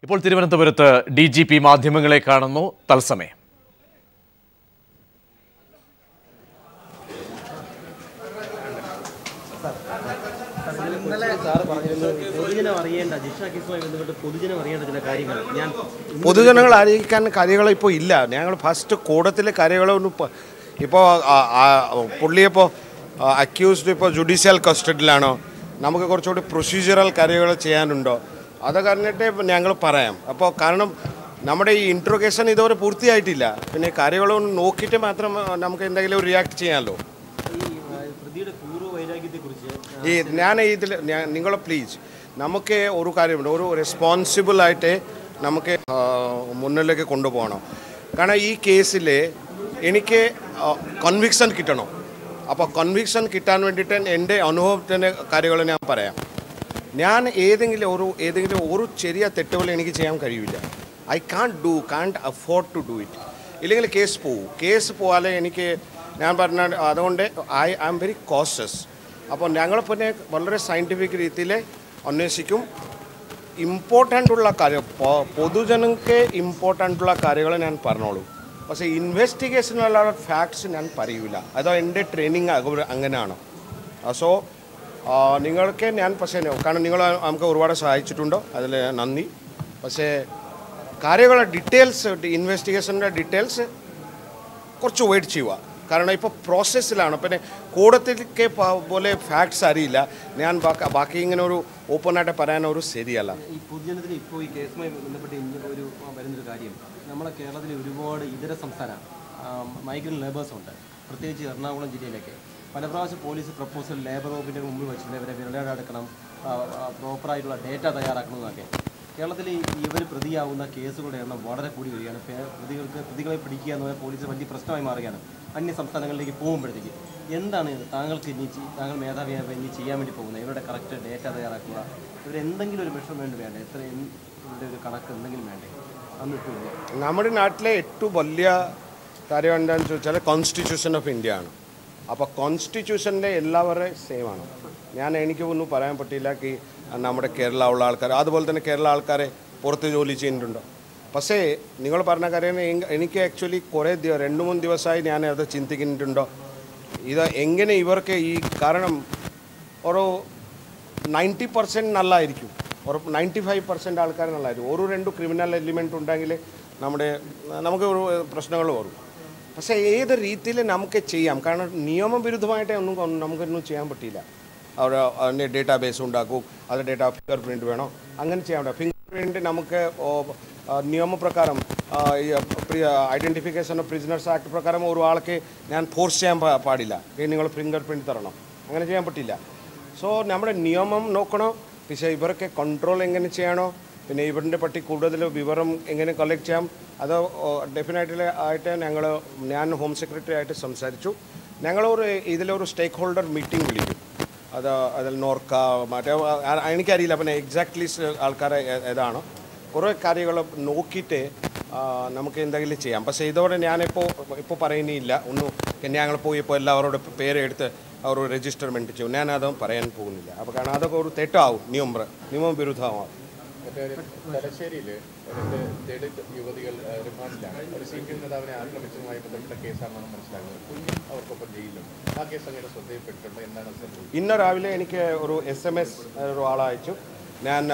ഇപ്പോൾ തിരുവനന്തപുരത്ത് D G P മാധ്യമങ്ങളെ കാണുന്നു തത്സമയം സാറ് പറഞ്ഞിരുന്നു പൊതുജനം അറിയേണ്ട ജിഷ കേസുമായി ബന്ധപ്പെട്ട് പൊതുജനം അറിയേണ്ട ചില കാര്യങ്ങൾ ഞാൻ പൊതുജനങ്ങൾ അറിയിക്കാൻ കാര്യങ്ങൾ ഇപ്പോൾ ഇല്ല ഞങ്ങൾ ഫസ്റ്റ് കൂടത്തിലെ കാര്യങ്ങളൊന്നും ഇപ്പോൾ ഇപ്പോൾ പുള്ളിയിപ്പോൾ അക്യൂസ്ഡ് ഇപ്പോൾ ജുഡീഷ്യൽ കസ്റ്റഡിയിലാണോ നമുക്ക് കുറച്ചുകൂടി പ്രൊസീജിയറൽ കാര്യങ്ങൾ ചെയ്യാനുണ്ടോ അത് കഴിഞ്ഞിട്ടേ ഞങ്ങൾ പറയാം അപ്പോൾ കാരണം നമ്മുടെ ഈ ഇൻട്രോഗേഷൻ ഇതുവരെ പൂർത്തിയായിട്ടില്ല പിന്നെ കാര്യങ്ങളൊന്ന് നോക്കിയിട്ട് മാത്രം നമുക്ക് എന്തെങ്കിലും റിയാക്ട് ചെയ്യാമല്ലോ ഈ ആ, പ്രതിയുടെ പൂർവ്വ വൈരാഗ്യത്തെക്കുറിച്ച് ഈ ഞാൻ ഇതിൽ നിങ്ങൾ പ്ലീസ് നമുക്ക് ഒരു കാര്യമുണ്ട് ഒരു റെസ്പോൺസിബിൾ ആയിട്ട് നമുക്ക് ആ, മുന്നിലേക്ക് കൊണ്ടുപോകണം കാരണം ഈ കേസിൽ എനിക്ക് കൺവിക്ഷൻ കിട്ടണം അപ്പോൾ കൺവിക്ഷൻ കിട്ടാൻ വേണ്ടിയിട്ട് എൻ്റെ അനുഭവത്തിൻ്റെ കാര്യങ്ങൾ ഞാൻ പറയാം ഞാൻ ഏതെങ്കിലും ഒരു ഏതെങ്കിലും ഒരു ചെറിയ തെറ്റുകൾ എനിക്ക് ചെയ്യാൻ കഴിയില്ല I can't do can't afford to do it ഇല്ലെങ്കിൽ കേസ് പോകും കേസ് പോകാതെ എനിക്ക് ഞാൻ പറഞ്ഞ അതുകൊണ്ട് I I am very cautious അപ്പോൾ ഞങ്ങൾ പിന്നെ വളരെ സയൻറ്റിഫിക് രീതിയിൽ അന്വേഷിക്കും ഇമ്പോർട്ടൻ്റ് ഉള്ള കാര്യം പൊ- പൊതുജനങ്ങൾക്ക് ഇമ്പോർട്ടൻ്റ് ഉള്ള കാര്യങ്ങൾ ഞാൻ പറഞ്ഞോളൂ പക്ഷേ ഇൻവെസ്റ്റിഗേഷനുള്ള ഫാക്ട്സ് ഞാൻ പറയൂല അത് എൻ്റെ ട്രെയിനിങ് അങ്ങനെയാണ് സോ നിങ്ങൾക്ക് ഞാൻ പക്ഷേ കാരണം നിങ്ങൾ നമുക്ക് ഒരുപാട് സഹായിച്ചിട്ടുണ്ടോ അതിൽ നന്ദി പക്ഷേ കാര്യങ്ങളുടെ ഡീറ്റെയിൽസ് ഇൻവെസ്റ്റിഗേഷൻ്റെ ഡീറ്റെയിൽസ് കുറച്ച് വെയിറ്റ് ചെയ്യുക കാരണം ഇപ്പോൾ പ്രോസസ്സിലാണ് പിന്നെ കൂടത്തിലേക്ക് പ- പോലെ ഫാക്ട്സ് അറിയില്ല ഞാൻ ബാക്കി ബാക്കി ഇങ്ങനെ ഒരു ഓപ്പണായിട്ട് പറയാൻ ഒരു ശരിയല്ല ഈ പൊതുജനത്തിന് ഇപ്പോൾ ഈ കേസുമായി ബന്ധപ്പെട്ട് ഇന്ന് ഒരു ആ, വരുന്നൊരു കാര്യം നമ്മുടെ കേരളത്തിൽ ഒരുപാട് ഇതര സംസ്ഥാന മൈഗ്രൻ്റ് ലേബേഴ്സ് ഉണ്ട് പ്രത്യേകിച്ച് എറണാകുളം ജില്ലയിലൊക്കെ പല പ്രാവശ്യം പോലീസ് പ്രപ്പോസൽ ലേബർ വകുപ്പിൻ്റെ മുമ്പിൽ വെച്ചിട്ട് ഇവരെ വിരലടക്കണം പ്രോപ്പറായിട്ടുള്ള ഡേറ്റ തയ്യാറാക്കണം എന്നൊക്കെ കേരളത്തിൽ ഇവർ പ്രതിയാവുന്ന കേസുകളുടെ എണ്ണം വളരെ കൂടി വരികയാണ് പേ- പ്രതികൾക്ക് പ്രതികളെ പിടിക്കുക എന്ന് പറഞ്ഞാൽ പോലീസ് വലിയ പ്രശ്നമായി മാറുകയാണ് അന്യ സംസ്ഥാനങ്ങളിലേക്ക് പോകുമ്പോഴത്തേക്ക് എന്താണ് താങ്കൾക്ക് ഇനി ചെ- താങ്കൾ മേധാവിയായി ഇനി ചെയ്യാൻ വേണ്ടി പോകുന്നത് ഇവരുടെ കറക്റ്റ് ഡേറ്റ തയ്യാറാക്കുക ഇവർ എന്തെങ്കിലും ഒരു മെഷർമെൻറ്റ് വേണ്ടേ എത്ര എന്ത് ഇതിൻ്റെ ഒരു കണക്ക് എന്തെങ്കിലും വേണ്ടേ അന്ന് ഇട്ടു നമ്മുടെ നാട്ടിലെ ഏറ്റവും വലിയ കാര്യം എന്താണെന്ന് ചോദിച്ചാൽ കോൺസ്റ്റിറ്റ്യൂഷൻ ഓഫ് ഇന്ത്യ ആണ് അപ്പോൾ കോൺസ്റ്റിറ്റ്യൂഷൻ്റെ എല്ലാവരുടെയും സെയിം ആണ് ഞാൻ എനിക്ക് ഒന്നും പറയാൻ പറ്റില്ല കി നമ്മുടെ കേരള ഉള്ള ആൾക്കാർ അതുപോലെ തന്നെ കേരള ആൾക്കാരെ പുറത്ത് ജോലി ചെയ്യുന്നുണ്ടോ പക്ഷേ നിങ്ങൾ പറഞ്ഞ കാര്യം എങ്- എനിക്ക് ആക്ച്വലി കുറേ ദിവസം രണ്ട് മൂന്ന് ദിവസമായി ഞാൻ അത് ചിന്തിക്കുന്നുണ്ടോ ഇത് എങ്ങനെ ഇവർക്ക് ഈ കാരണം ഒരു നയൻറ്റി പെർസെൻറ്റ് നല്ലതായിരിക്കും ഒരു നയൻറ്റി ഫൈവ് പെർസെൻറ്റ് ആൾക്കാർ നല്ലതായിരിക്കും ഒരു രണ്ട് ക്രിമിനൽ എലിമെൻ്റ് ഉണ്ടെങ്കിൽ നമ്മുടെ നമുക്ക് ഒരു പ്രശ്നങ്ങൾ വരും പക്ഷേ ഏത് രീതിയിൽ നമുക്ക് ചെയ്യാം കാരണം നിയമവിരുദ്ധമായിട്ട് ഒന്നും കൊ- നമുക്കൊന്നും ചെയ്യാൻ പറ്റില്ല അവർ അതിൻ്റെ ഡേറ്റാ ബേസ് ഉണ്ടാക്കും അത് ഡേറ്റ ഫിംഗർ പ്രിൻറ്റ് വേണം അങ്ങനെ ചെയ്യാൻ പറ്റില്ല ഫിംഗർ പ്രിൻറ്റ് നമുക്ക് ഓ, ആ, നിയമപ്രകാരം ഐഡൻറ്റിഫിക്കേഷൻ ഓഫ് പ്രിസണേഴ്സ് ആക്ട് പ്രകാരം ഒരു ആൾക്ക് ഞാൻ ഫോഴ്സ് ചെയ്യാൻ പാ- പാടില്ല ഈ നിങ്ങൾ ഫിംഗർ പ്രിൻറ്റ് തരണം അങ്ങനെ ചെയ്യാൻ പറ്റില്ല സോ നമ്മുടെ നിയമം നോക്കണോ പക്ഷേ ഇവർക്ക് കൺട്രോൾ എങ്ങനെ ചെയ്യണോ പിന്നെ ഇവരുടെ പറ്റി കൂടുതൽ വിവരം എങ്ങനെ കളക്ട് ചെയ്യാം അത് ഡെഫിനറ്റ്ലി ആയിട്ട് ഞങ്ങൾ ഞാൻ ഹോം സെക്രട്ടറി ആയിട്ട് സംസാരിച്ചു ഞങ്ങളൊരു ഇതിലൊരു സ്റ്റേക്ക് ഹോൾഡർ മീറ്റിംഗ് വിളിക്കും അത് അതിൽ നോർക്ക മറ്റേ ആ- എനിക്കറിയില്ല പിന്നെ എക്സാക്ട്ലി ആൾക്കാരെ ഏ- ഏതാണ് കുറേ കാര്യങ്ങൾ നോക്കിയിട്ട് ആ, നമുക്ക് എന്തെങ്കിലും ചെയ്യാം പക്ഷേ ഇതോടെ ഞാനിപ്പോൾ ഇപ്പോൾ പറയുന്നില്ല ഒന്നും ഞങ്ങൾ പോയി ഇപ്പോൾ എല്ലാവരുടെ പേരെടുത്ത് അവർ രജിസ്റ്റർമെൻറ്റ് ചെയ്യും ഞാനത് പറയാൻ പോകുന്നില്ല അപ്പോൾ കാരണം അതൊക്കെ ഒരു തെറ്റാവും നിയമം നിയമവിരുദ്ധമാവും മറ്റേ തലശ്ശേരിയിൽ രണ്ട് ദളിത് യുവതികൾ ഏഹ്, റിമാൻഡിലാണ് ഒരു സി പി എം നേതാവിനെ ആക്രമിച്ചതുമായി ബന്ധപ്പെട്ട കേസാണെന്നാണ് മനസ്സിലാകുന്നത് കുഞ്ഞും അവർക്കൊപ്പം ജയിലിലും ആ കേസ് അങ്ങനെ ശ്രദ്ധയിൽപ്പെട്ടിട്ടുണ്ട് എന്താണ് സംഭവിച്ചത് ഇന്ന് രാവിലെ എനിക്ക് ഒരു എസ് എം എസ് ഒരു ആളയച്ചു ഞാൻ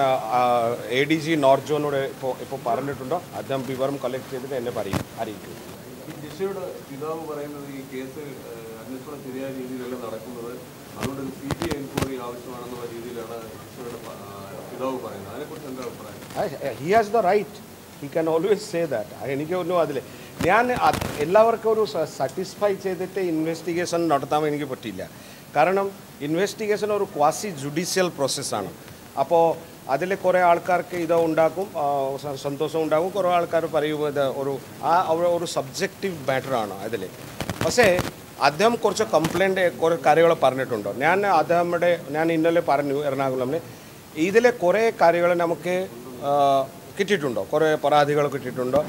എ ഡി ജി നോർത്ത് സോണോട് ഇപ്പോൾ ഇപ്പോൾ പറഞ്ഞിട്ടുണ്ടോ അദ്ദേഹം വിവരം കളക്ട് ചെയ്തിട്ട് എന്നെ പറയും അറിയിക്കും ഈ ജിഷയുടെ പിതാവ് പറയുന്നത് ഈ കേസ് ഏഹ്, അന്വേഷണം ശരിയായ രീതിയിലല്ല നടക്കുന്നത് അതുകൊണ്ട് ഒരു സി ബി ഐ എൻക്വയറി ആവശ്യമാണെന്നുള്ള രീതിയിലാണ് ജിഷയുടെ പ- ആ, പിതാവ് പറയുന്നത് അതിനെക്കുറിച്ച് എന്താ അഭിപ്രായം he has the right he can always say that എനിക്കൊന്നും അതിൽ ഞാൻ അത് എല്ലാവർക്കും ഒരു സാറ്റിസ്ഫൈ ചെയ്തിട്ട് ഇൻവെസ്റ്റിഗേഷൻ നടത്താൻ എനിക്ക് പറ്റില്ല കാരണം ഇൻവെസ്റ്റിഗേഷൻ ഒരു ക്വാസി ജുഡീഷ്യൽ പ്രോസസ്സാണ് അപ്പോൾ അതിൽ കുറേ ആൾക്കാർക്ക് ഇത് ഉണ്ടാക്കും ആ, സ- സന്തോഷം ഉണ്ടാകും കുറേ ആൾക്കാർ പറയും ഇത് ഒരു ആ ഒരു- ഒരു സബ്ജക്റ്റീവ് മാറ്ററാണ് അതിൽ പക്ഷേ അദ്ദേഹം കുറച്ച് കംപ്ലൈൻറ്റ് കുറേ കാര്യങ്ങൾ പറഞ്ഞിട്ടുണ്ട് ഞാൻ അദ്ദേഹങ്ങളുടെ ഞാൻ ഇന്നലെ പറഞ്ഞു എറണാകുളമിൽ ഇതിലെ കുറേ കാര്യങ്ങൾ നമുക്ക് ആ, കിട്ടിയിട്ടുണ്ടോ കുറേ പരാതികൾ കിട്ടിയിട്ടുണ്ടോ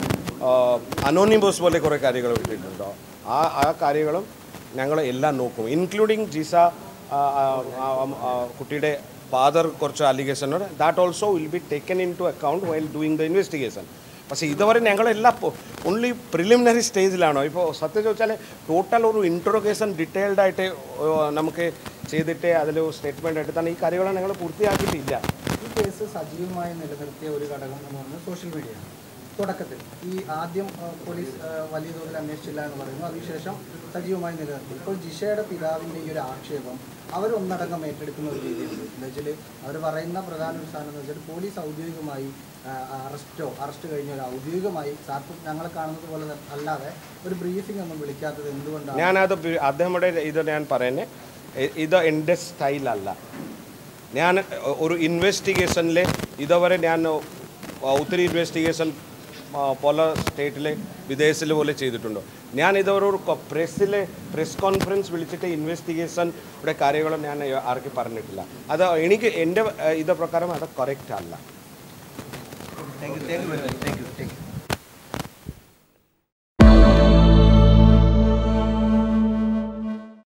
അനോണിമസ് പോലെ കുറേ കാര്യങ്ങൾ കിട്ടിയിട്ടുണ്ടോ ആ ആ കാര്യങ്ങളും ഞങ്ങൾ എല്ലാം നോക്കും ഇൻക്ലൂഡിങ് ജിസ ആ, ആ, ആ, ആ, കുട്ടിയുടെ ഫാദർ കുറച്ച് allegation that also will be taken into account while doing the investigation പക്ഷേ ഇതുവരെ ഞങ്ങളെല്ലാം ഓൺലി പ്രിലിമിനറി സ്റ്റേജിലാണോ ഇപ്പോൾ സത്യം ചോദിച്ചാൽ ടോട്ടൽ ഒരു ഇൻട്രോഗേഷൻ ഡീറ്റെയിൽഡ് ആയിട്ട് ഏഹ്, നമുക്ക് ചെയ്തിട്ട് അതിൽ സ്റ്റേറ്റ്മെൻറ്റ് എടുത്താണ് ഈ കാര്യങ്ങൾ ഞങ്ങൾ പൂർത്തിയാക്കിയിട്ടില്ല ഈ കേസ് സജീവമായി നിലനിർത്തിയ ഒരു ഘടകം എന്ന് പറയുന്നത് സോഷ്യൽ മീഡിയയാണ് തുടക്കത്തിൽ ഈ ആദ്യം ആ, പോലീസ് ആ, വലിയ തോതിൽ അന്വേഷിച്ചില്ല എന്ന് പറയുന്നു അതിനുശേഷം സജീവമായി നിലനിർത്തി ഇപ്പോൾ ജിഷയുടെ പിതാവിൻ്റെ ഈ ഒരു ആക്ഷേപം അവരൊന്നടങ്കം ഏറ്റെടുക്കുന്ന ഒരു രീതിയുണ്ട് എന്താ വെച്ചാൽ അവർ പറയുന്ന പ്രധാന ഒരു സാധനം എന്ന് വെച്ചാൽ പോലീസ് ഔദ്യോഗികമായി ആ, അറസ്റ്റോ അറസ്റ്റ് കഴിഞ്ഞ ഒരു ഔദ്യോഗികമായി സാർപ്പ് ഞങ്ങളെ കാണുന്നത് പോലെ തന്നെ അല്ലാതെ ഒരു ബ്രീഫിംഗ് ഒന്നും വിളിക്കാത്തത് എന്തുകൊണ്ടാണ് ഞാനത് ബി- അദ്ദേഹയുടെ ഇത് ഞാൻ പറയുന്നത് ഇ- ഇത് എൻ്റെ സ്റ്റൈലല്ല ഞാൻ ഒരു ഇൻവെസ്റ്റിഗേഷനിൽ ഇതുവരെ ഞാൻ ഒത്തിരി ഇൻവെസ്റ്റിഗേഷൻ പല സ്റ്റേറ്റിൽ വിദേശത്തിൽ പോലെ ചെയ്തിട്ടുണ്ട് ഞാൻ ഇതുവരെ ഒരു പ്രസ്സിൽ പ്രസ് കോൺഫറൻസ് വിളിച്ചിട്ട് ഇൻവെസ്റ്റിഗേഷൻ്റെ കാര്യങ്ങളും ഞാൻ ആർക്കും പറഞ്ഞിട്ടില്ല അത് എനിക്ക് എൻ്റെ ഇത് പ്രകാരം അത് കറക്റ്റ് അല്ല thank you thank you thank U